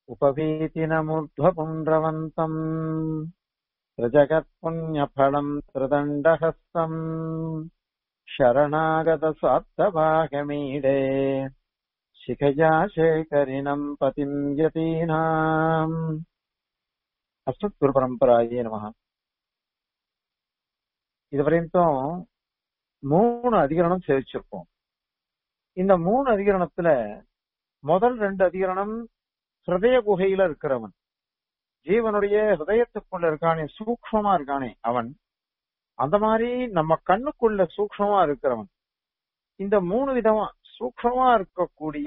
उपवीतिनमूर्ध्वपुण्ड्रवन्तम् त्रिजगत्पुण्यफलम् त्रिदण्डहस्तम् शरणागतस्वार्थभागमीडे शिखया शेखरिणम् पतिम् यतीनाम् அஸ்மத்குருபரம்பராயே நமக இது வரைக்கும் மூணு அதிகரணம் சேவிச்சிருப்போம் இந்த மூணு அதிகரணத்துல முதல் ரெண்டு அதிகரணம் ஹிருதய குகையில இருக்கிறவன் ஜீவனுடைய ஹிருதயத்துக்குள்ள இருக்கானே சூக்மமா இருக்கானே அவன் அந்த மாதிரி நம்ம கண்ணுக்குள்ள சூக்மமா இருக்கிறவன் இந்த மூணு விதமா சூக்மமா இருக்கக்கூடிய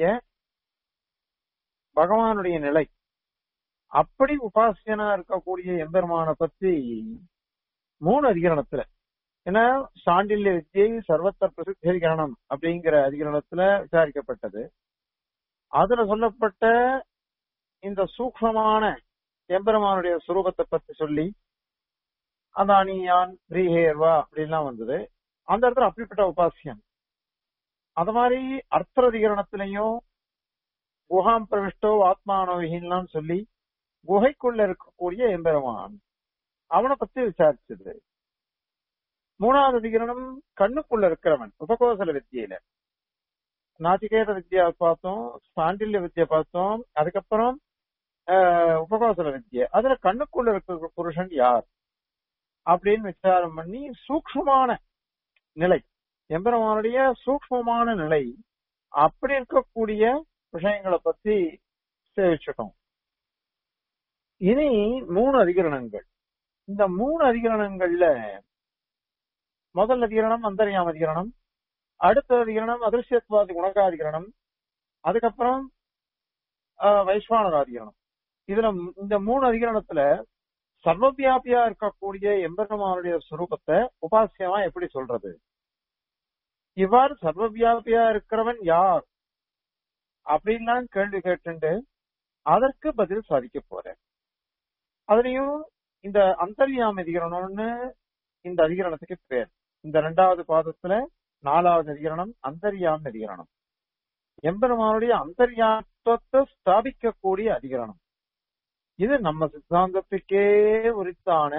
பகவானுடைய நிலை அப்படி உபாசியனா இருக்கக்கூடிய எம்பெருமான பத்தி மூணு அதிகரணத்துல ஏன்னா சாண்டில்ய வித்தியை சர்வத்த பிரசித்தீகரணம் அப்படிங்கிற அதிகரணத்துல விசாரிக்கப்பட்டது அதுல சொல்லப்பட்ட இந்த சூக்மமான எம்பெருமானுடைய சுரூபத்தை பத்தி சொல்லி அதானியான் ரீஹேர்வா அப்படின்லாம் வந்தது அந்த இடத்துல அப்படிப்பட்ட உபாசியம் அது மாதிரி அர்த்ததிகரணத்திலையும் குஹாம் பிரவிஷ்டோ ஆத்மானவிகின்லாம் சொல்லி குகைக்குள்ள இருக்கக்கூடிய எம்பெருமான் அவனை பத்தி விசாரிச்சது மூணாவது அதிகரணம் கண்ணுக்குள்ள இருக்கிறவன் உபகோசல வித்தியில நாச்சிகேத வித்யா பார்த்தோம் சாண்டில்ய வித்யா பார்த்தோம் அதுக்கப்புறம் உபகோசல வித்யா அதுல கண்ணுக்குள்ள இருக்கிற புருஷன் யார் அப்படின்னு விசாரம் பண்ணி சூக்மமான நிலை எம்பெருமானுடைய சூக்மமான நிலை அப்படி இருக்கக்கூடிய விஷயங்களை பத்தி சேவிச்சிட்டோம் இனி மூணு அதிகரணங்கள் இந்த மூணு அதிகரணங்கள்ல முதல் அதிகரணம் அந்தரியாம அதிகரணம் அடுத்த அதிகரணம் அதிர்ஷ்யத்வாதி குணகாதிகரணம் அதுக்கப்புறம் வைஸ்வானராதிகரணம் இதுல இந்த மூணு அதிகரணத்துல சர்வவியாபியா இருக்கக்கூடிய எம்பெருமானுடைய சுரூபத்தை உபாசியமா எப்படி சொல்றது இவ்வாறு சர்வவியாபியா இருக்கிறவன் யார் அப்படின்லாம் கேள்வி கேட்டுண்டு அதற்கு பதில் சாதிக்க போறேன் அதுலயும் இந்த அந்தர்யாம அதிகரணம்னு இந்த அதிகரணத்துக்கு பேர் இந்த ரெண்டாவது பாதத்துல நாலாவது அதிகரணம் அந்தர்யாம அதிகரணம் எம்பெருமானுடைய அந்தர்யாத்வத்தை ஸ்தாபிக்கக்கூடிய அதிகரணம் இது நம்ம சித்தாந்தத்துக்கே உரித்தான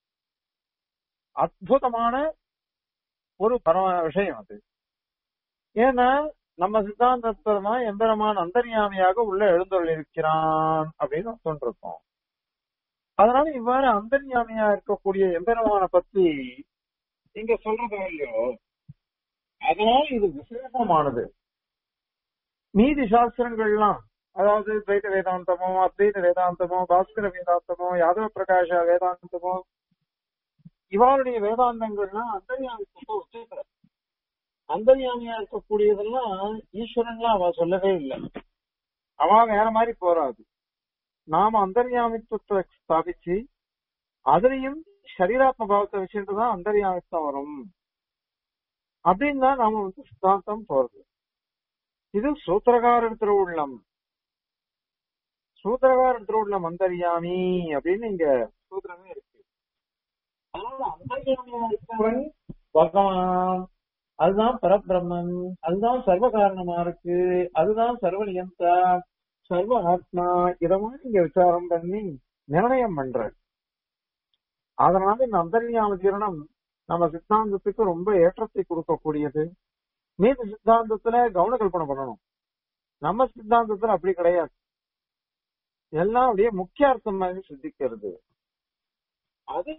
அற்புதமான ஒரு பரம விஷயம் அது ஏன்னா நம்ம சித்தாந்தத்துல எம்பெருமான் அந்தர்யாமியாக உள்ள எழுந்தொள் இருக்கிறான் அப்படின்னு சொல்லிருக்கோம் அதனால இவ்வாறு அந்தர்யாமியா இருக்கக்கூடிய எம்பெருமான பத்தி இங்க சொல்றது இல்லையோ அதனால இது விசேஷமானது நீதி சாஸ்திரங்கள்லாம் அதாவது துவைத வேதாந்தமோ அத்வைத வேதாந்தமோ பாஸ்கர வேதாந்தமோ யாதவ பிரகாஷ வேதாந்தமோ இவாளுடைய வேதாந்தங்கள்லாம் அந்தர்யாமிக்கு உச்சத்துல அந்தர்யாமியா இருக்கக்கூடியதெல்லாம் ஈஸ்வரன்லாம் அவ சொல்லவே இல்லை அவ வேற மாதிரி போறாது நாம அந்தர்யாமித்துவத்தை ஸ்தாபிச்சு அதுலயும் சரீராத்ம பாவத்தை வச்சுட்டு தான் அந்தர்யாமித்தம் வரும் அப்படின்னு தான் நாம வந்து சித்தாந்தம் போறது இது சூத்திரகாரர் திருவுள்ளம் சூத்திரகாரர் திருவுள்ளம் அந்தர்யாமி அப்படின்னு இங்க சூத்திரமே இருக்கு அதனால அந்தர்யாமியா இருக்கவன் பகவான் அதுதான் பரபிரம்மன் அதுதான் சர்வ காரணமா இருக்கு அதுதான் சர்வ நியந்தா சர்வ ஆத்மா இத மாதிரி இங்க விசாரம் பண்ணி நிர்ணயம் பண்ற அதனால இந்த அந்தர்யாம தீரணம் நம்ம சித்தாந்தத்துக்கு ரொம்ப ஏற்றத்தை கொடுக்கக்கூடியது மீது சித்தாந்தத்துல கவன கல்பனை பண்ணணும் நம்ம சித்தாந்தத்துல அப்படி கிடையாது எல்லாம் அப்படியே முக்கிய அர்த்தம் மாதிரி சித்திக்கிறது அது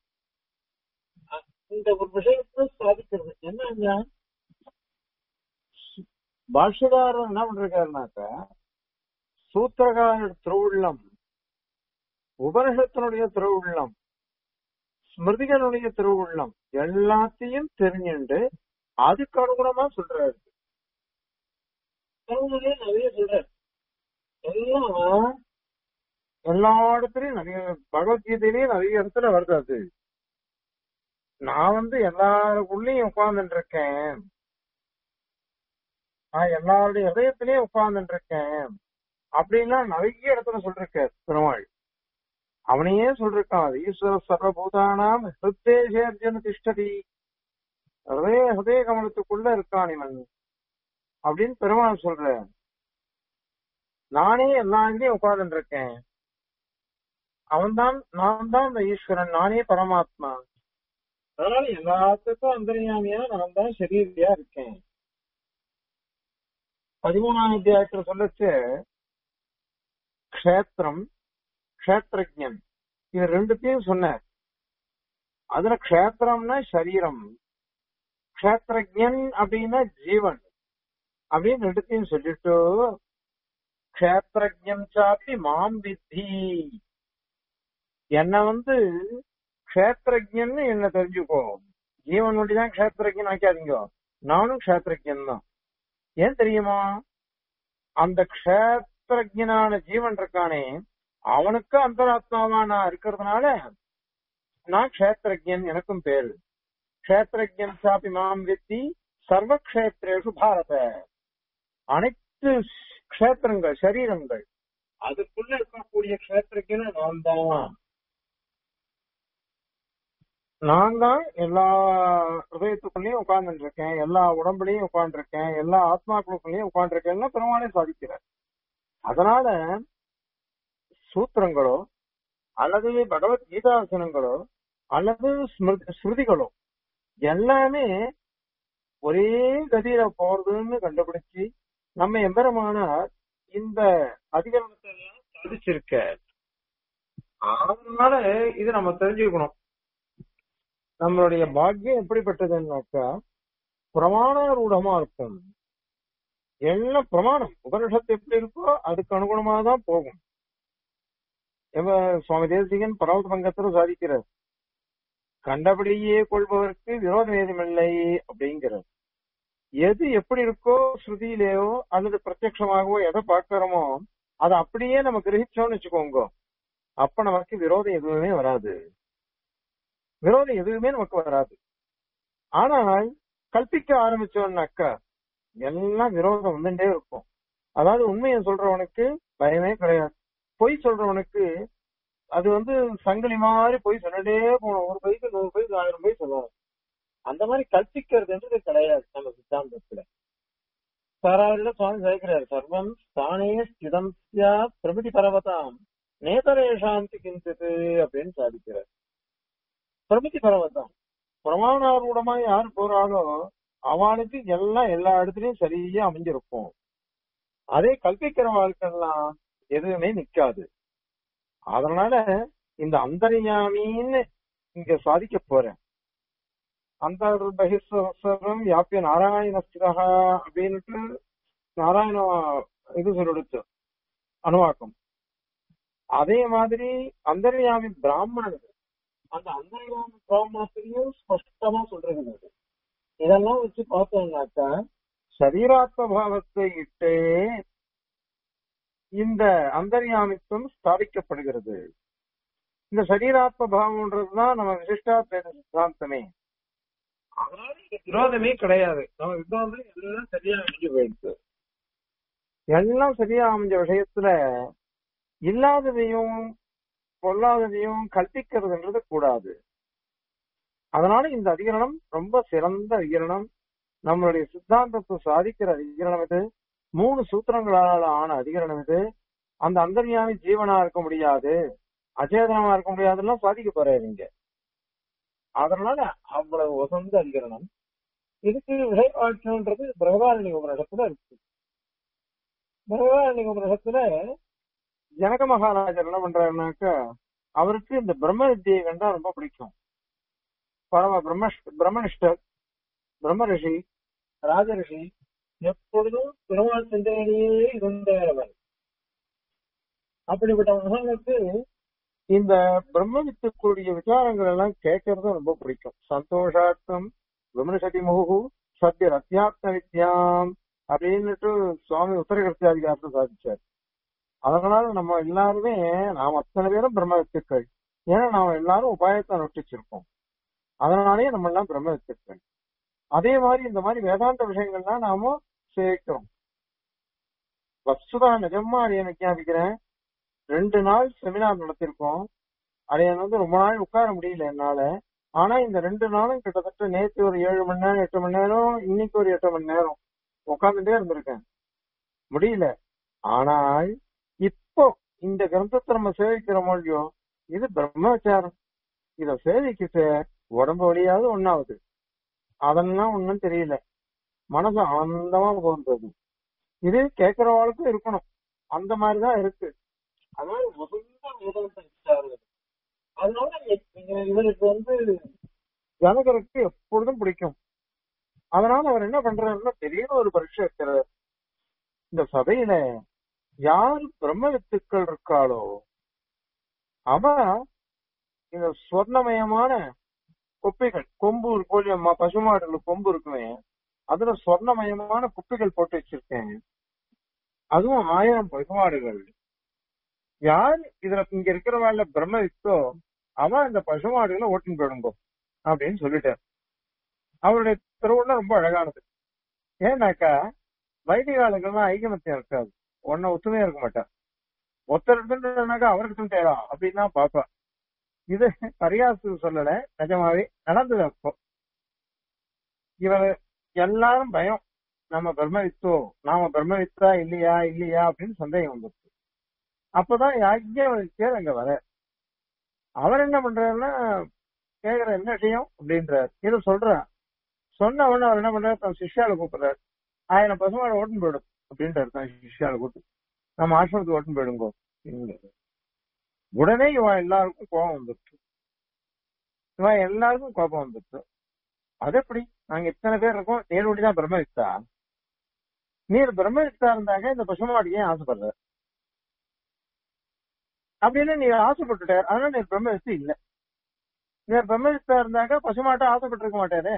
இந்த ஒரு விஷயத்தை சாதிக்கிறது என்ன பாஷ்யதாரர் என்ன பண்றாருனாக்கா சூத்திரகார திருவுள்ளம் உபனிஷத்தினுடைய திருவுள்ளம் ஸ்மிருதிகளுடைய திருவுள்ளம் எல்லாத்தையும் தெரிஞ்சுண்டு அதுக்கு அனுகுணமா சொல்றாரு நிறைய சொல்றாரு எல்லாம் எல்லா இடத்துலயும் நிறைய பகவத்கீதையிலயும் நிறைய இடத்துல வருது அது நான் வந்து எல்லாருக்குள்ளயும் உட்கார்ந்துட்டு இருக்கேன் நான் எல்லாருடைய இதயத்திலயும் உட்கார்ந்துட்டு இருக்கேன் அப்படின்லாம் நிறைய இடத்துல சொல்லிருக்க பெருமாள் அவனையே சொல்றான் ஈஸ்வர சர்வபூதானாம் ஹிருத்தேஷேர்ஜன திஷ்டதி ஹதய ஹதய கமலத்துக்குள்ள இருக்கான் இவன் அப்படின்னு பெருமாள் சொல்ற நானே எல்லா இதுலயும் உட்கார்ந்துட்டு இருக்கேன் அவன்தான் நான் தான் இந்த ஈஸ்வரன் நானே பரமாத்மா அதனால எல்லாத்துக்கும் அந்தரியாமியா நான் தான் சரீரியா இருக்கேன் பதிமூணாம் அத்தியாயத்துல சொல்லச்சு க்ஷேத்திரம் க்ஷேத்திரஜன் இது ரெண்டுத்தையும் சொன்னார் அதுல க்ஷேத்திரம்னா சரீரம் க்ஷேத்திரஜன் அப்படின்னா ஜீவன் அப்படின்னு ரெண்டுத்தையும் சொல்லிட்டு க்ஷேத்திரஜன் சாப்பி மாம் வித்தி என்ன வந்து க்ஷேத்திரஜன்னு என்ன தெரிஞ்சுக்கோ ஜீவன் ஒண்டிதான் க்ஷேத்திரஜன் ஆக்காதீங்க நானும் க்ஷேத்திரஜன் தான் ஏன் தெரியுமா அந்த க்ஷேத்திரஜனான ஜீவன் இருக்கானே அவனுக்கு அந்தராத்மாவா நான் இருக்கிறதுனால நான் க்ஷேத்திரஜன் எனக்கும் பேரு க்ஷேத்திரஜன் சாப்பி மாம் வித்தி சர்வக்ஷேத்ரேஷு பாரத அனைத்து க்ஷேத்திரங்கள் சரீரங்கள் அதுக்குள்ள இருக்கக்கூடிய க்ஷேத்திரஜன நான் தான் நான் தான் எல்லா ஹிருதயத்துக்குள்ளேயும் உட்கார்ந்துட்டு இருக்கேன் எல்லா உடம்புலையும் உட்கார்ந்துருக்கேன் எல்லா ஆத்மாக்களுக்குள்ளேயும் உட்கார்ந்துருக்கேன் பெருமானே சாதிக்கிறார் அதனால சூத்திரங்களோ அல்லது பகவத்கீதா வசனங்களோ அல்லது ஸ்மிருதி ஸ்ருதிகளோ எல்லாமே ஒரே கதியில போறதுன்னு கண்டுபிடிச்சு நம்ம எம்பெருமானார் இந்த அதிகரணத்தை எல்லாம் சாதிச்சிருக்க அதனால இது நம்ம தெரிஞ்சுக்கணும் நம்மளுடைய பாக்கியம் எப்படிப்பட்டதுன்னாக்கா பிரமாணரூடமா இருக்கும் எல்லாம் பிரமாணம் உபனிஷத்து எப்படி இருக்கோ அதுக்கு அனுகுணமா தான் போகும் இவ சுவாமி தேசிகன் பரவத பங்கத்துல சாதிக்கிறார் கண்டபடியே கொள்பவருக்கு விரோதம் ஏதுமில்லை அப்படிங்கிறார் எது எப்படி இருக்கோ ஸ்ருதியிலேயோ அல்லது பிரத்யட்சமாகவோ எதை பார்க்கிறோமோ அதை அப்படியே நம்ம கிரகிச்சோம்னு வச்சுக்கோங்க அப்ப நமக்கு விரோதம் எதுவுமே வராது விரோதம் எதுவுமே நமக்கு வராது ஆனால் கல்பிக்க ஆரம்பிச்சோம்னாக்கா எல்லாம் விரோதம் வந்துட்டே இருக்கும் அதாவது உண்மையை சொல்றவனுக்கு பயமே கிடையாது பொய் சொல்றவனுக்கு அது வந்து சங்கிலி மாதிரி பொய் சொல்லிட்டே போகணும் ஒரு பைக்கு நூறு பைக்கு ஆயிரம் பை சொல்லணும் அந்த மாதிரி கல்பிக்கிறதுன்றது கிடையாது நம்ம சித்தாந்தத்துல சாராவிட சுவாமி சேர்க்கிறார் சர்வம் தானே ஸ்திதம் சியாத் பிரமிதி பரவதாம் நேதரேஷாந்தி கிஞ்சித்து அப்படின்னு சாதிக்கிறார் பிரமிதி பரவதாம் பிரமாணாரூடமா யார் போறாளோ அவளுக்கு எல்லாம் எல்லா இடத்துலயும் சரியா அமைஞ்சிருக்கும் அதே கல்பிக்கிற வாழ்க்கைலாம் எதுவுமே நிக்காது அதனால இந்த அந்தரியாமின்னு இங்க சாதிக்க போறேன் அந்த பகிஸ்வரம் யாப்பிய நாராயணஸ்திரா அப்படின்ட்டு நாராயண இது சொல்லிடுச்சு அணுவாக்கம் அதே மாதிரி அந்தர்யாமி பிராமணன் அந்த அந்தர்யாமி பிராமணத்திலையும் ஸ்பஷ்டமா சொல்றது இதெல்லாம் வச்சு பார்த்தோம்னாக்கா சரீராத்ம பாவத்தை இட்டே இந்த அந்தர்யாமித்துவம் ஸ்தாபிக்கப்படுகிறது இந்த சரீராத்ம பாவம்ன்றதுதான் நம்ம விசிஷ்டாத்வைத சித்தாந்தமே அதனால இங்க விரோதமே கிடையாது நம்ம விவாதம் எல்லாம் சரியா அமைஞ்சு போயிடுச்சு எல்லாம் சரியா அமைஞ்ச விஷயத்துல இல்லாததையும் பொல்லாததையும் கற்பிக்கிறதுன்றது கூடாது அதனால இந்த அதிகரணம் ரொம்ப சிறந்த அதிகரணம் நம்மளுடைய சித்தாந்தத்தை சாதிக்கிற அதிகரணம் இது மூணு சூத்திரங்களால ஆன அதிகரணம் இது அந்த அந்தர்யாமி ஜீவனா இருக்க முடியாது அச்சேதனமா இருக்க முடியாதுலாம் சாதிக்க போறாரு இங்க அதனால அவ்வளவு உசந்த அதிகரணம் இதுக்கு விடைவாட்சம்ன்றது பிரகதாரணி உபநிஷத்துல இருக்கு பிரகதாரணி உபநிஷத்துல ஜனக மகாராஜர் என்ன பண்றாருனாக்கா அவருக்கு இந்த பிரம்ம வித்தியை கண்டா ரொம்ப பிடிக்கும் பரம பிரம்ம பிரம்மனிஷ்டர் பிரம்ம ரிஷி ராஜ ரிஷி எப்பொழுதும் பெருமாள் சிந்தனையிலேயே இருந்தவர் அப்படிப்பட்ட மகானுக்கு இந்த பிரம்ம வித்துக்குரிய விசாரங்கள் எல்லாம் கேட்கறது ரொம்ப பிடிக்கும் சந்தோஷார்த்தம் விமர்சதி முகு சத்திய ரத்யாத்ம வித்யாம் அப்படின்னுட்டு சுவாமி உத்தரகர்த்தியாதிகாரத்தை சாதிச்சார் அதனால நம்ம எல்லாருமே நாம் அத்தனை பேரும் பிரம்ம வித்துக்கள் ஏன்னா நாம எல்லாரும் உபாயத்தை நொட்டிச்சிருக்கோம் அதனாலேயே நம்ம எல்லாம் பிரம்ம வித்துக்கள் அதே மாதிரி இந்த மாதிரி வேதாந்த விஷயங்கள்லாம் நாம சேர்க்கிறோம் வசுதா நிஜமா அடைய விஞ்ஞாபிக்கிறேன் ரெண்டு நாள் செமினார் நடத்திருக்கோம் அதை வந்து ரொம்ப நாள் உட்கார முடியல என்னால ஆனா இந்த ரெண்டு நாளும் கிட்டத்தட்ட நேற்று ஒரு ஏழு மணி நேரம் எட்டு மணி நேரம் இன்னைக்கு ஒரு எட்டு மணி நேரம் உட்காந்துட்டே இருந்திருக்கேன் முடியல ஆனால் இப்போ இந்த கிரந்தத்தை நம்ம சேவிக்கிறோமோ இல்லையோ இது பிரம்மச்சாரம் இத சேவிக்கிட்டு உடம்பு வழியாவது ஒண்ணாவது அதெல்லாம் ஒண்ணும் தெரியல மனசு ஆனந்தமா போன்றது இது கேட்கிறவாளுக்கும் இருக்கணும் அந்த மாதிரிதான் இருக்கு அதனால முதல்ல வேதாந்தம் இச்சாரு அதனால இ- இவருக்கு வந்து ஜனகருக்கு எப்பொழுதும் பிடிக்கும் அதனால அவர் என்ன பண்றாருன்னா பெரிய ஒரு பரீட்சை இருக்கிறார் இந்த சபையில யார் பிரம்ம வித்துக்கள் இருக்காளோ அவ இந்த சொர்ணமயமான குப்பைகள் கொம்பு இருக்கும் இல்லையா, ம- பசுமாடுல கொம்பு இருக்குமே அதுல சொர்ணமயமான குப்பைகள் போட்டு வச்சிருக்கேன் அதுவும் ஆயிரம் பசுமாடுகள் யார் இதுல இங்க இருக்கிறவாள்ல பிரம்ம வித்தோ அவன் இந்த பசுமாடுகளை ஓட்டின்னு போயிடுங்கோ அப்படின்னு சொல்லிட்டார் அவருடைய திருவுள்ள ரொம்ப அழகானது ஏன்னாக்கா வைதிகாலுக்கெல்லாம் ஐகமத்தியம் இருக்காது ஒன்ன ஒத்துமையா இருக்க மாட்டான் ஒருத்தர் இருந்துட்டாக்கா அவருக்கு தேரா அப்படின்னு தான் பாப்பா இது பரியாசு சொல்லல நிஜமாவே நடந்தது அப்போ இவர் எல்லாரும் பயம் நம்ம பிரம்மவித்தோ நாம பிரம்மவித்தா இல்லையா இல்லையா அப்படின்னு சந்தேகம் வந்துருச்சு அப்பதான் யாக்கியவல்யர் அங்க வர அவர் என்ன பண்றாருன்னா கேக்குற என்ன விஷயம் அப்படின்றார் இதை சொல்றார் சொன்ன உடனே அவர் என்ன பண்றாரு தன் சிஷ்யால கூப்பிடுறாரு ஆயிரம் பசுமாடு ஓட்டுன்னு போயிடும் அப்படின்றாரு தான் சிஷ்யால கூப்பிட்டு நம்ம ஆசிரமத்துக்கு ஓட்டுன்னு போயிடுங்கோ அப்படிங்கிறாரு. உடனே இவன் எல்லாருக்கும் கோபம் வந்துருச்சு இவன் எல்லாருக்கும் கோபம் வந்துருச்சு அது எப்படி நாங்க இத்தனை பேர் இருக்கோம் நேரோடி தான் பிரம்மவித்தா நீர் பிரம்மவித்தா இருந்தாங்க இந்த பசுமாடு ஏன் ஆசைப்படுற அப்படின்னு நீ ஆசைப்பட்டுட்டார் அதனால நீர் பிரம்மவித்து இல்ல நீர் பிரம்மவித்தா இருந்தாங்க பசுமாட்டை ஆசைப்பட்டிருக்க மாட்டாரு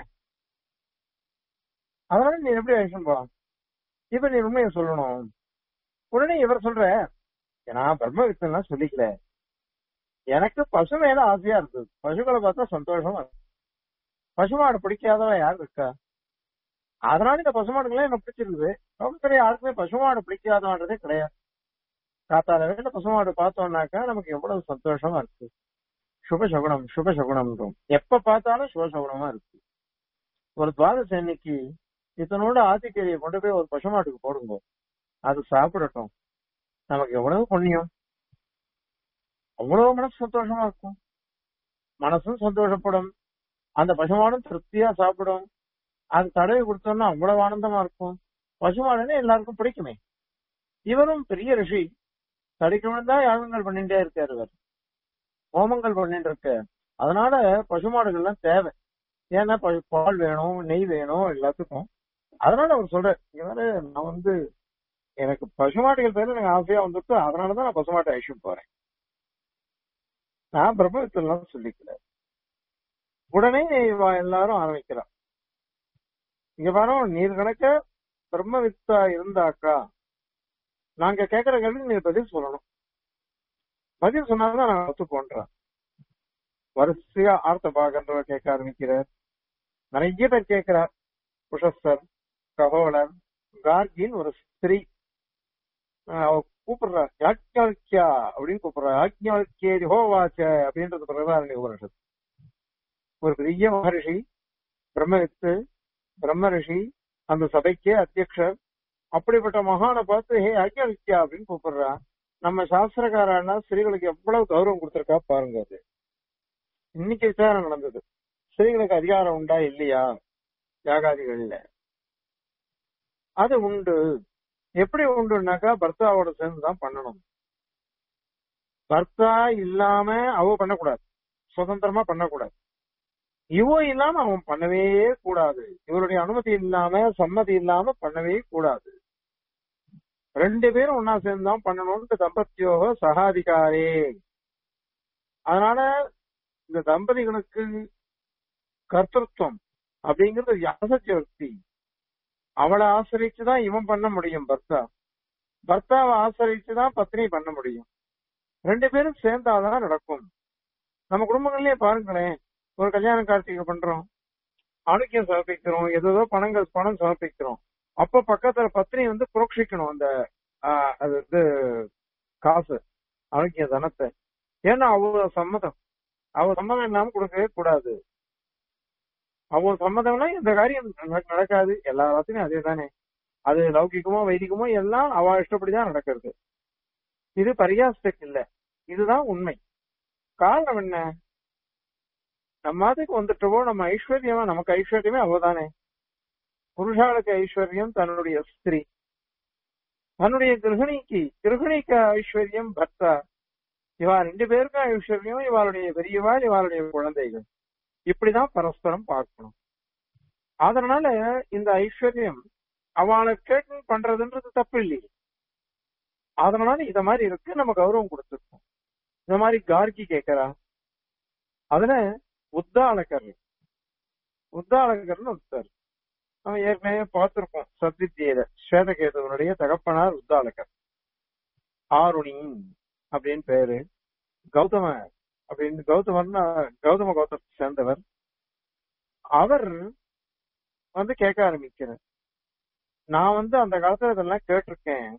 அதனால நீ எப்படி ஆக்ஷன் போலாம் இப்ப நீ உண்மையை சொல்லணும் உடனே இவர் சொல்ற நான் பிரம்மவித்தன்லாம் சொல்லிக்கல எனக்கு பசு மேல ஆசையா இருந்தது பசுக்களை பார்த்தா சந்தோஷமா இருக்கு பசுமாடு பிடிக்காதவன் யார் இருக்கா அதனால இந்த பசுமாடுகளே எனக்கு பிடிச்சிருக்குது லோகத்துல யாருக்குமே பசுமாடு பிடிக்காதவன்றதே கிடையாது காத்தால வேலை பசுமாடு பார்த்தோம்னாக்கா நமக்கு எவ்வளவு சந்தோஷமா இருக்கு சுபசகுணம் சுபசகுணம் எப்ப பார்த்தாலும் சுபசகுணமா இருக்கு ஒரு துவாதசி அன்னைக்கு இதனோட ஆத்திக்கரியை கொண்டு போய் ஒரு பசுமாட்டுக்கு போடுங்க அது சாப்பிடட்டும் நமக்கு எவ்வளவு புண்ணியம் அவ்வளவு மனசு சந்தோஷமா இருக்கும் மனசும் சந்தோஷப்படும் அந்த பசுமாடும் திருப்தியா சாப்பிடும் அது தடவை கொடுத்தோம்னா அவ்வளவு ஆனந்தமா இருக்கும் பசுமாடுன்னு எல்லாருக்கும் பிடிக்குமே இவரும் பெரிய ரிஷி தடிக்கணும் தான் யாகங்கள் பண்ணிட்டே இருக்காரு இவர் ஹோமங்கள் பண்ணிட்டு இருக்க அதனால பசுமாடுகள்லாம் தேவை ஏன்னா ப- பால் வேணும் நெய் வேணும் எல்லாத்துக்கும் அதனால அவர் சொல்றாரு இவரு நான் வந்து எனக்கு பசுமாடுகள் பேர்ல எனக்கு ஆசையா வந்துட்டு அதனாலதான் நான் பசுமாட்டை அழிச்சுட்டு போறேன் நான் பிரபலத்திலாம் சொல்லிக்கல உடனே இவ எல்லாரும் ஆரம்பிக்கிறான் இங்க பாரு நீர் கணக்க பிரம்மவித்தா இருந்தாக்கா நாங்க கேக்குற கேள்விக்கு நீர் பதில் சொல்லணும் பதில் சொன்னாதான் நான் ஒத்து போன்றேன் வரிசையா ஆர்த்த பாகன்றவ கேட்க ஆரம்பிக்கிறார் நிறைய பேர் கேட்கிறார் புஷஸ்தர் ககோலர் கார்கின்னு ஒரு ஸ்திரீ ஆஹ் அவ கூப்பிடுறார் யாக்ஞாக்கியா அப்படின்னு கூப்பிடுறா யாக்ஞாக்கியேதி ஹோவாச்ச அப்படின்றது பிரதாரணி உபனிஷத் ஒரு பெரிய மகரிஷி பிரம்மவித்து பிரம்ம ரிஷி அந்த சபைக்கே அத்தியக்ஷர் அப்படிப்பட்ட மகானை பார்த்து ஹே யாக்ஞாக்கியா அப்படின்னு கூப்பிடுறா நம்ம சாஸ்திரக்காரனா ஸ்திரீகளுக்கு எவ்வளவு கௌரவம் கொடுத்திருக்கா பாருங்க அது இன்னைக்கு விசாரணை நடந்தது ஸ்திரீகளுக்கு அதிகாரம் உண்டா இல்லையா யாகாதிகள்ல அது உண்டு எப்படி உண்டுனாக்கா பர்த்தாவோட சேர்ந்து தான் பண்ணணும் பர்த்தா இல்லாம அவ பண்ணக்கூடாது சுதந்திரமா பண்ணக்கூடாது இவோ இல்லாம அவன் பண்ணவே கூடாது இவருடைய அனுமதி இல்லாம சம்மதி இல்லாம பண்ணவே கூடாது ரெண்டு பேரும் ஒன்னா சேர்ந்து தான் பண்ணணும்னு தம்பத்தியோக சகாதிகாரே அதனால இந்த தம்பதிகளுக்கு கர்த்தத்துவம் அப்படிங்கிறது யாசத்திய வக்தி அவளை ஆசிரிச்சுதான் இவன் பண்ண முடியும் பர்த்தா பர்த்தாவை ஆசிரிச்சுதான் பத்னி பண்ண முடியும் ரெண்டு பேரும் சேர்ந்தாதான் நடக்கும் நம்ம குடும்பங்கள்லயே பாருங்களேன் ஒரு கல்யாண கார்த்திகை பண்றோம் ஆரோக்கியம் சமர்ப்பிக்கிறோம் ஏதோ பணங்கள் பணம் சமர்ப்பிக்கிறோம் அப்ப பக்கத்துல பத்னி வந்து புரோக்ஷிக்கணும் அந்த ஆஹ், அது வந்து காசு ஆரோக்கிய தனத்தை ஏன்னா அவ சம்மதம் அவ சம்மதம் இல்லாம கொடுக்கவே கூடாது அவ சம்மதம்னா இந்த காரியம் நட- நடக்காது எல்லா வாரத்திலும் அதே தானே அது லௌகிகமோ வைதிகமோ எல்லாம் அவ இஷ்டப்படிதான் நடக்கிறது இது பரியாஸ்டக் இல்ல இதுதான் உண்மை காரணம் என்ன நம்ம அதுக்கு வந்துட்டவோ நம்ம ஐஸ்வர்யமா நமக்கு ஐஸ்வர்யமே அவதானே புருஷாளுக்கு ஐஸ்வர்யம் தன்னுடைய ஸ்திரீ தன்னுடைய கிரகணிக்கு கிரகணிக்கு ஐஸ்வர்யம் பர்த்தா இவா ரெண்டு பேருக்கும் ஐஸ்வர்யம் இவாளுடைய பெரியவாள் இவாளுடைய குழந்தைகள் இப்படிதான் பரஸ்பரம் பார்க்கணும் அதனால இந்த ஐஸ்வர்யம் அவளை கேட்டு பண்றதுன்றது தப்பு இல்லையே அதனால இத மாதிரி இருக்கு நம்ம கௌரவம் கொடுத்துருக்கோம் இந்த மாதிரி கார்கி கேட்கிறா அதுல உத்தாளகர் உத்தாளகர்னு ஒருத்தர் நம்ம ஏற்கனவே பார்த்திருக்கோம் சத்வித்தியில ஸ்வேதகேதுவனுடைய தகப்பனார் உத்தாளகர் ஆருணி அப்படின்னு பேரு கௌதம அப்படின்னு கௌதமர்னா கௌதம கௌதமத்தை சேர்ந்தவர் அவர் வந்து கேட்க ஆரம்பிக்கிறார் நான் வந்து அந்த காலத்துல இதெல்லாம் கேட்டிருக்கேன்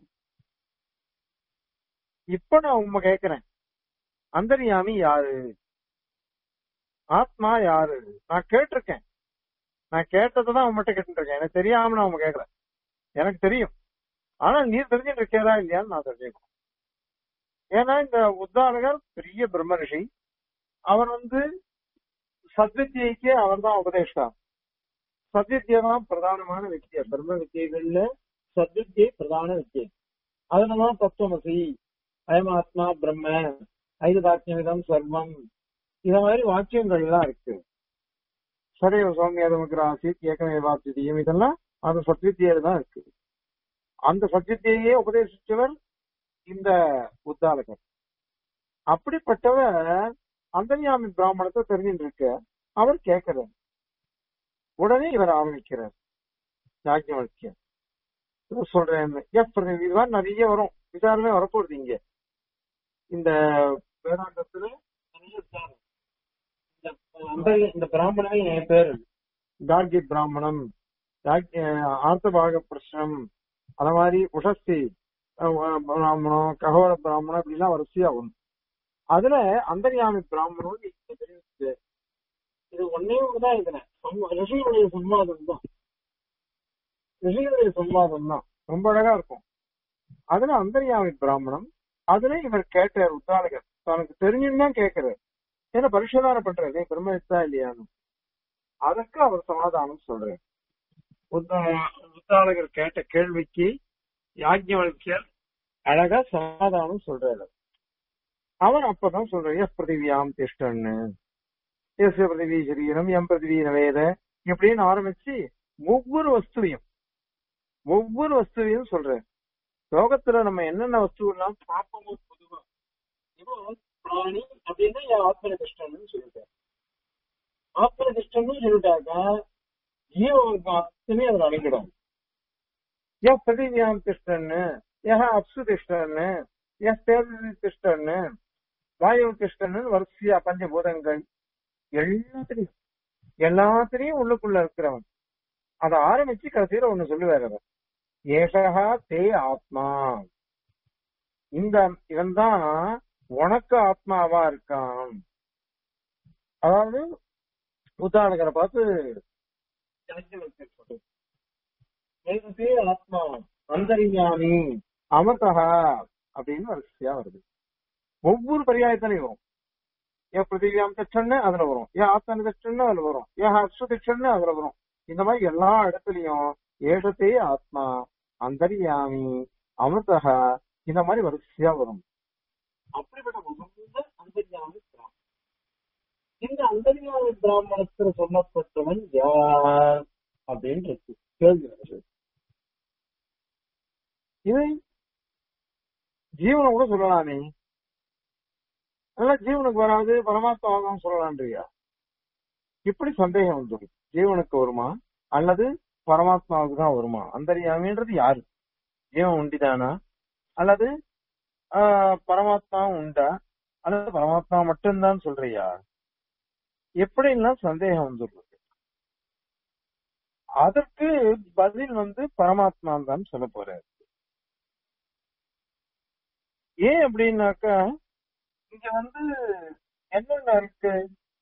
இப்ப நான் உண்மை கேக்குறேன் அந்தரியாமி யாரு ஆத்மா யாரு நான் கேட்டிருக்கேன் நான் கேட்டதான் உங்ககிட்ட கேட்டு இருக்கேன் எனக்கு தெரியாம நான் உங்க கேட்கல எனக்கு தெரியும் ஆனா நீர் தெரிஞ்சுட்டு இருக்கேதா இல்லையான்னு நான் தெரிஞ்சுக்கணும் ஏன்னா இந்த உத்தாரகர் பெரிய பிரம்ம ரிஷி அவர் வந்து சத்வித்தியைக்கு அவர் தான் உபதேஷ்டா சத்வித்தியை தான் பிரதானமான வித்தியை பிரம்ம வித்தியைகள்ல சத்வித்தியை பிரதான வித்தியை அதுலதான் தத்துவமசி அயமாத்மா பிரம்ம ஐததாத்மியம் சர்வம் இத மாதிரி வாக்கியங்கள் எல்லாம் இருக்கு சரைவ சௌமியாதமுக்கிற ஆசித் ஏகமே வாப்தியம் இதெல்லாம் அந்த சத்வித்தியில தான் இருக்கு அந்த சத்வித்தியையே உபதேசிச்சவர் இந்த உத்தாலகர் அப்படிப்பட்டவர் அந்தர்யாமி பிராமணத்தை தெரிஞ்சுட்டு இருக்க அவர் கேட்கிறார் உடனே இவர் ஆரம்பிக்கிறார் யாக்கியவழ்க்கியம் சொல்றேன் எப்படி இது மாதிரி நிறைய வரும் விசாரமே வரப்போகுது இங்க இந்த வேதாந்தத்துல நிறைய விசாரம் இந்த அந்த இந்த பிராமணமே என் பேரு கார்கி பிராமணம் ஆர்த்தபாக பிரஷ்னம் அத மாதிரி உஷஸ்தி பிராமணம் ககோட பிராமணம் அப்படிலாம் வரிசையா வரும் அதுல அந்தர்யாமி பிராமணம் தெரிவிச்சு இது ஒன்னே ஒண்ணுதான் இதுல ரிஷிகளுடைய சம்வாதம் தான் ரிஷிகளுடைய சம்வாதம் தான் ரொம்ப அழகா இருக்கும் அதுல அந்தர்யாமி பிராமணம் அதுல இவர் கேட்டார் உத்தாலகர் தனக்கு தெரிஞ்சுன்னு தான் கேட்கிறார் ஏன்னா பரிசோதனை பண்றாரு நீ பிரம்மத்தா இல்லையான்னு அதற்கு அவர் சமாதானம் சொல்றாரு உத்தாலகர் கேட்ட கேள்விக்கு யாஜ்யவல்யர் அழகா சமாதானம் சொல்றாரு அவர் அப்பதான் சொல்றாரு எஸ் பிருத்திவியாம் திஷ்டன்னு எஸ் பிருத்திவி சரீரம் எம் பிருத்திவி நவேத இப்படின்னு ஆரம்பிச்சு ஒவ்வொரு வஸ்துவையும் ஒவ்வொரு வஸ்துவையும் சொல்றாரு லோகத்துல நம்ம என்னென்ன வஸ்துவெல்லாம் பார்ப்போமோ பொதுவா இப்போ பிராணி அப்படின்னா என் ஆத்மனிதிஷ்டன்னு சொல்லிட்டாரு ஆத்மனிதிஷ்டன்னு சொல்லிட்டாக்க ஜீவனுக்கு அத்தனை அதில் அடங்கிடும் என் பிரதிவியாம் திஷ்டன்னு எஹ அப்சு திஷ்டன்னு எஸ் தேவதி திஷ்டன்னு வாயு திஷ்டன்னு வரிசையா பஞ்சபூதங்கள் எல்லாத்திலையும் எல்லாத்திலையும் உள்ளுக்குள்ள இருக்கிறவன் அதை ஆரம்பிச்சு கடைசியில ஒண்ணு சொல்லுவார் அவர் ஏஷகா தே ஆத்மா இந்த இவன் தான் உனக்கு ஆத்மாவா இருக்கான் அதாவது உத்தாரகரை பார்த்து ஆத்மா அந்தரிஞானி அமர்தகா அப்படின்னு வரிசையா வருது ஒவ்வொரு பரியாயத்திலையும் வரும் ஏன் பிருத்திவியாம் தட்சன்னு அதுல வரும் ஏன் ஆத்மனி தட்சன்னு அதுல வரும் ஏன் அஸ்வ தட்சன்னு அதுல வரும் இந்த மாதிரி எல்லா இடத்துலயும் ஏஷத்தே ஆத்மா அந்தரியாமி அமிர்தகா இந்த மாதிரி வரிசையா வரும் அப்படிப்பட்ட உகந்த அந்தரியாமி பிராமணன் இந்த அந்தரியாமி பிராமணத்துல சொல்லப்பட்டவன் யார் அப்படின்னு இருக்கு கேள்வி இருக்கு. இது ஜீவனை கூட சொல்லலாமே அதெல்லாம் ஜீவனுக்கு வராது பரமாத்மா தான் சொல்லலான்றியா இப்படி சந்தேகம் வந்துடும் ஜீவனுக்கு வருமா அல்லது பரமாத்மாவுக்கு தான் வருமா அந்தரியாமின்றது யாரு ஜீவன் உண்டிதானா அல்லது ஆஹ், பரமாத்மாவும் உண்டா அல்லது பரமாத்மா மட்டும்தான் சொல்றியா எப்படிலாம் சந்தேகம் வந்துடுறது அதற்கு பதில் வந்து பரமாத்மா தான் சொல்ல போறாரு ஏன் அப்படின்னாக்கா இங்க வந்து என்னென்ன இருக்கு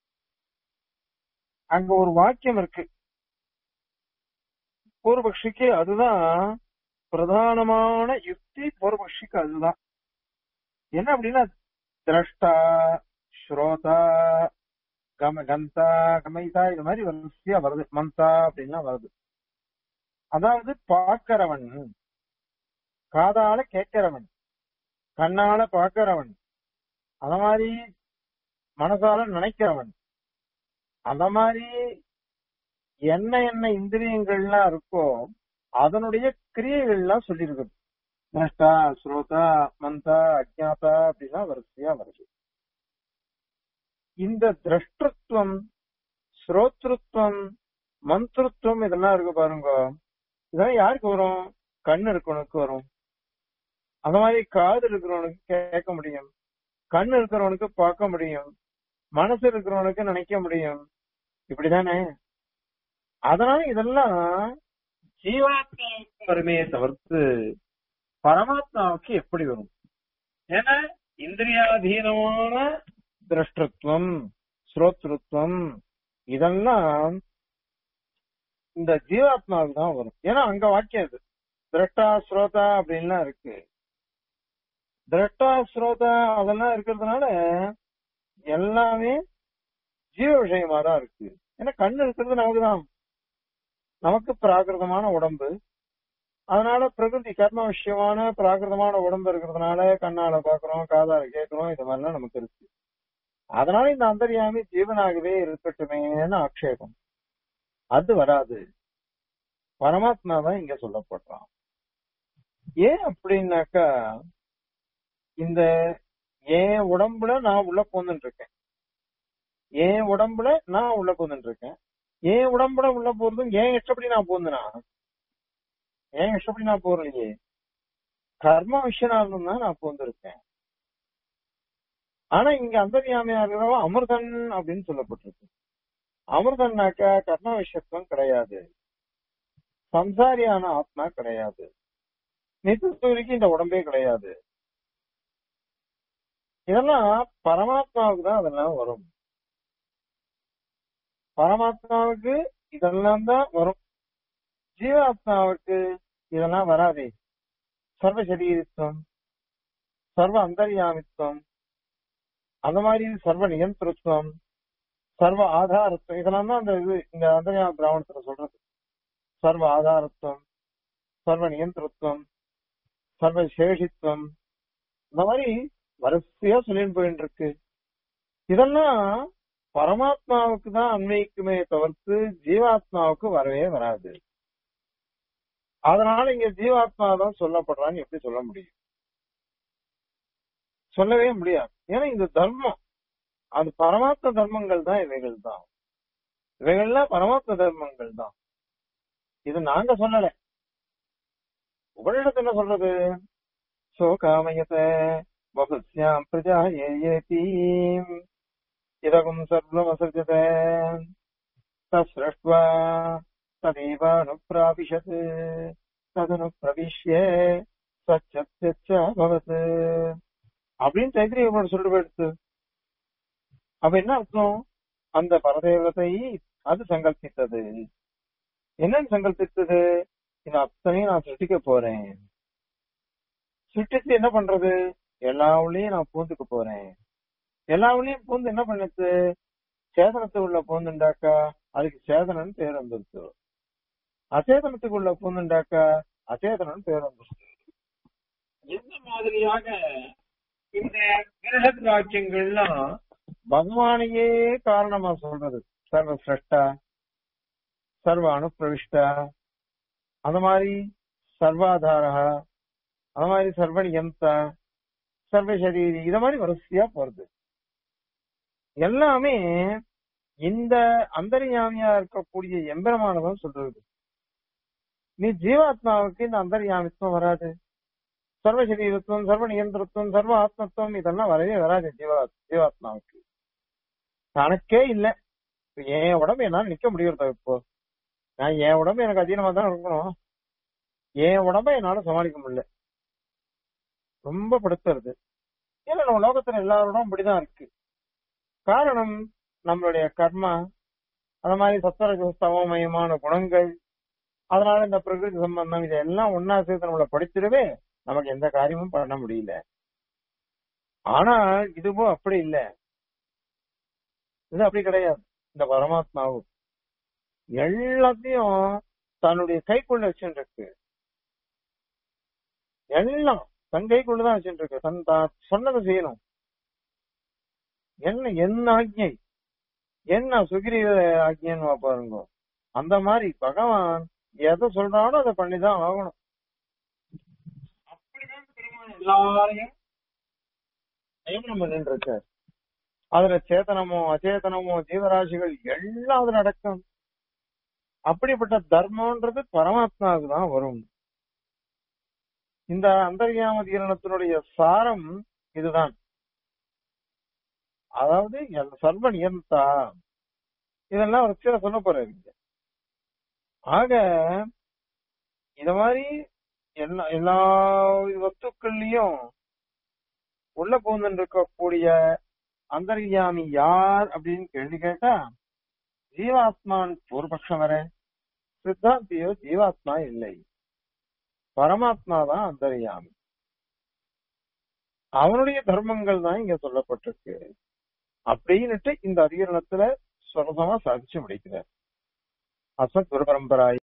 அங்க ஒரு வாக்கியம் இருக்கு பூர்வபக்ஷிக்கு அதுதான் பிரதானமான யுக்தி பூர்வபக்ஷிக்கு அதுதான் என்ன அப்படின்னா திரஷ்டா ஸ்ரோதா கம கந்தா கமைதா இது மாதிரி வரிசையா வருது மந்தா அப்படின்லாம் வருது அதாவது பார்க்கிறவன் காதால கேட்கிறவன் கண்ணால பார்க்கிறவன் அத மாதிரி மனசால நினைக்கிறவன் அந்த மாதிரி என்ன என்ன இந்திரியங்கள்லாம் இருக்கோ அதனுடைய கிரியைகள்லாம் சொல்லியிருக்குது நஷ்டா ஸ்ரோதா மந்தா அஜாதா அப்படின்னா வரிசையா வருது இந்த திரஷ்டத்துவம் ஸ்ரோத்ருத்வம் மந்திருத்துவம் இதெல்லாம் இருக்கு பாருங்க இதெல்லாம் யாருக்கு வரும் கண் இருக்கவனுக்கு வரும் அந்த மாதிரி காது இருக்கிறவனுக்கு கேட்க முடியும் கண் இருக்கிறவனுக்கு பார்க்க முடியும் மனசு இருக்கிறவனுக்கு நினைக்க முடியும் இப்படிதானே அதனால இதெல்லாம் ஜீவாத்மாவுக்கு வருமே தவிர்த்து பரமாத்மாவுக்கு எப்படி வரும் ஏன்னா இந்திரியாதீனமான திரஷ்டத்துவம் ஸ்ரோத்ருத்வம் இதெல்லாம் இந்த ஜீவாத்மாவுக்கு தான் வரும் ஏன்னா அங்க வாக்கியம் இது திரட்டா ஸ்ரோதா அப்படின்லாம் இருக்கு திரட்டா ஸ்ரோதா அதெல்லாம் இருக்கிறதுனால எல்லாமே ஜீவ விஷயமா தான் இருக்கு ஏன்னா கண்ணு இருக்கிறது நமக்கு தான் நமக்கு பிராகிருதமான உடம்பு அதனால பிரகிருதி கர்ம விஷயமான பிராகிருதமான உடம்பு இருக்கிறதுனால கண்ணால பாக்குறோம் காதால கேட்கிறோம் இது மாதிரிலாம் நமக்கு இருக்கு அதனால இந்த அந்தரியாமி ஜீவனாகவே இருக்கட்டுமேன்னு ஆக்ஷேபம் அது வராது பரமாத்மா தான் இங்க சொல்லப்படுறான் ஏன் அப்படின்னாக்கா இந்த என் உடம்புல நான் உள்ள போந்துட்டு இருக்கேன் என் உடம்புல நான் உள்ள போந்துட்டு இருக்கேன் என் உடம்புல உள்ள போறதும் ஏன் இஷ்டப்படி நான் போந்தனா ஏன் இஷ்டப்படி நான் போறலையே கர்ம விஷயனாலும் தான் நான் போந்திருக்கேன் ஆனா இங்க அந்தரியாமையா இருக்கிறவன் அமிர்தன் அப்படின்னு சொல்லப்பட்டிருக்கு அமிர்தன்னாக்கா கர்ம விஷயத்துவம் கிடையாது சம்சாரியான ஆத்மா கிடையாது நித்தியத்துவரிக்கு இந்த உடம்பே கிடையாது இதெல்லாம் பரமாத்மாவுக்கு தான் அதெல்லாம் வரும் பரமாத்மாவுக்கு இதெல்லாம் தான் வரும் ஜீவாத்மாவுக்கு இதெல்லாம் வராதே சர்வ சரீரத்துவம் சர்வ அந்தர்யாமித்துவம் அந்த மாதிரி சர்வ நியந்திரத்துவம் சர்வ ஆதாரத்துவம் இதெல்லாம் தான் அந்த இது இந்த அந்தர்யாம பிராமணத்துல சொல்றது சர்வ ஆதாரத்துவம் சர்வ நியந்திரத்துவம் சர்வ சேஷித்துவம் இந்த மாதிரி வரிசையா சொல்லிட்டு போயிட்டு இருக்கு இதெல்லாம் பரமாத்மாவுக்கு தான் அன்வைக்குமே தவிர்த்து ஜீவாத்மாவுக்கு வரவே வராது அதனால இங்க ஜீவாத்மா தான் சொல்லப்படுறான்னு எப்படி சொல்ல முடியும் சொல்லவே முடியாது ஏன்னா இந்த தர்மம் அது பரமாத்ம தர்மங்கள் தான் இவைகள் தான் இவைகள்லாம் பரமாத்ம தர்மங்கள் தான் இது நாங்க சொல்லல உபனிடத்து என்ன சொல்றது சோகாமயத வகுஸ்யாம் பிரஜா ஏயேதீம் இதகும் சர்வமசர்ஜத தஸ்ரஷ்ட்வா ததேவானுப்பிராபிஷத் ததனுப்பிரவிஷ்ய சச்சத்யச்ச அப்படின்னு தைத்திரிய சொல்லிட்டு போயிடுத்து அப்ப என்ன அர்த்தம் அந்த பரதேவத்தை அது சங்கல்பித்தது என்னன்னு சங்கல்பித்தது இந்த அத்தனையும் நான் சிருஷ்டிக்க போறேன் சிருஷ்டிச்சு என்ன பண்றது எல்லா உள்ளயும் நான் பூந்துக்க போறேன் எல்லா உள்ளயும் பூந்து என்ன பண்ணுது சேதனத்துக்குள்ள பூந்துண்டாக்கா அதுக்கு சேதனன் பேர் வந்துருச்சு அச்சேதனத்துக்குள்ள பூந்துண்டாக்கா அச்சேதனன் பேர் வந்துருச்சு எந்த மாதிரியாக இந்த கிரகத் வாக்கியங்கள்லாம் பகவானையே காரணமா சொல்றது சர்வ சிரஷ்டா சர்வ அனுப்பிரவிஷ்டா அந்த மாதிரி சர்வாதாரா அந்த மாதிரி சர்வனியந்தா சர்வ சரீரி இத மாதிரி வரிசையா போறது எல்லாமே இந்த அந்தர்யாமியா இருக்கக்கூடிய எம்பெருமானதான் சொல்றது நீ ஜீவாத்மாவுக்கு இந்த அந்தர்யாமித்துவம் வராது சர்வ சரீரத்துவம் சர்வ நியந்திரத்துவம் சர்வ ஆத்மத்துவம் இதெல்லாம் வரவே வராது ஜீவா ஜீவாத்மாவுக்கு தனக்கே இல்ல என் உடம்பு என்னால நிக்க முடியறதா இப்போ நான் என் உடம்பு எனக்கு அதீனமா தான் இருக்கணும் என் உடம்ப என்னால சமாளிக்க முடியல ரொம்ப படுத்துறது ஏன்னா நம்ம லோகத்துல எல்லாரோடும் இப்படிதான் இருக்கு காரணம் நம்மளுடைய கர்மா அந்த மாதிரி சத்வரஜஸ்தவமயமான குணங்கள் அதனால இந்த பிரகிருதி சம்பந்தம் இதெல்லாம் ஒன்னா சேர்த்து நம்மளை படிச்சிடவே நமக்கு எந்த காரியமும் பண்ண முடியல ஆனா இதுவும் அப்படி இல்லை இது அப்படி கிடையாது இந்த பரமாத்மாவும் எல்லாத்தையும் தன்னுடைய கைக்குள்ள வச்சுட்டு இருக்கு எல்லாம் தன் கைக்குள்ளதான் வச்சுட்டு இருக்கு தன் தான் சொன்னதை செய்யணும் என்ன என்ன ஆக்ஞை என்ன சுகிரீவ ஆக்ஞன்னு பாருங்க அந்த மாதிரி பகவான் எதை சொல்றானோ அதை பண்ணிதான் ஆகணும் அப்படிதான் பெருமாள் எல்லாரையும் நியமனம் பண்ணிட்டு இருக்கார் அதுல சேத்தனமோ அச்சேதனமோ ஜீவராசிகள் எல்லாம் அதுல அடக்கம் அப்படிப்பட்ட தர்மம்ன்றது பரமாத்மாவுக்கு தான் வரும் இந்த அந்தர்யாம தீரணத்தினுடைய சாரம் இதுதான் அதாவது எல் சர்வ நியந்தா இதெல்லாம் வச்சு சொல்ல போறாரு இங்க. ஆக இத மாதிரி எல்லா எல்லா வஸ்துக்கள்லயும் உள்ள பூந்து இருக்கக்கூடிய அந்தர்யாமி யார் அப்படின்னு கேள்வி கேட்டா ஜீவாத்மான் பூர்வபக்ஷம் வர சித்தாந்தியோ ஜீவாத்மா இல்லை பரமாத்மா தான் அந்தர்யாமி அவனுடைய தர்மங்கள் தான் இங்க சொல்லப்பட்டிருக்கு அப்படின்னுட்டு இந்த அதிகரணத்துல சுரசமா சாதிச்சு முடிக்கிறார் அசத் குரு பரம்பராய்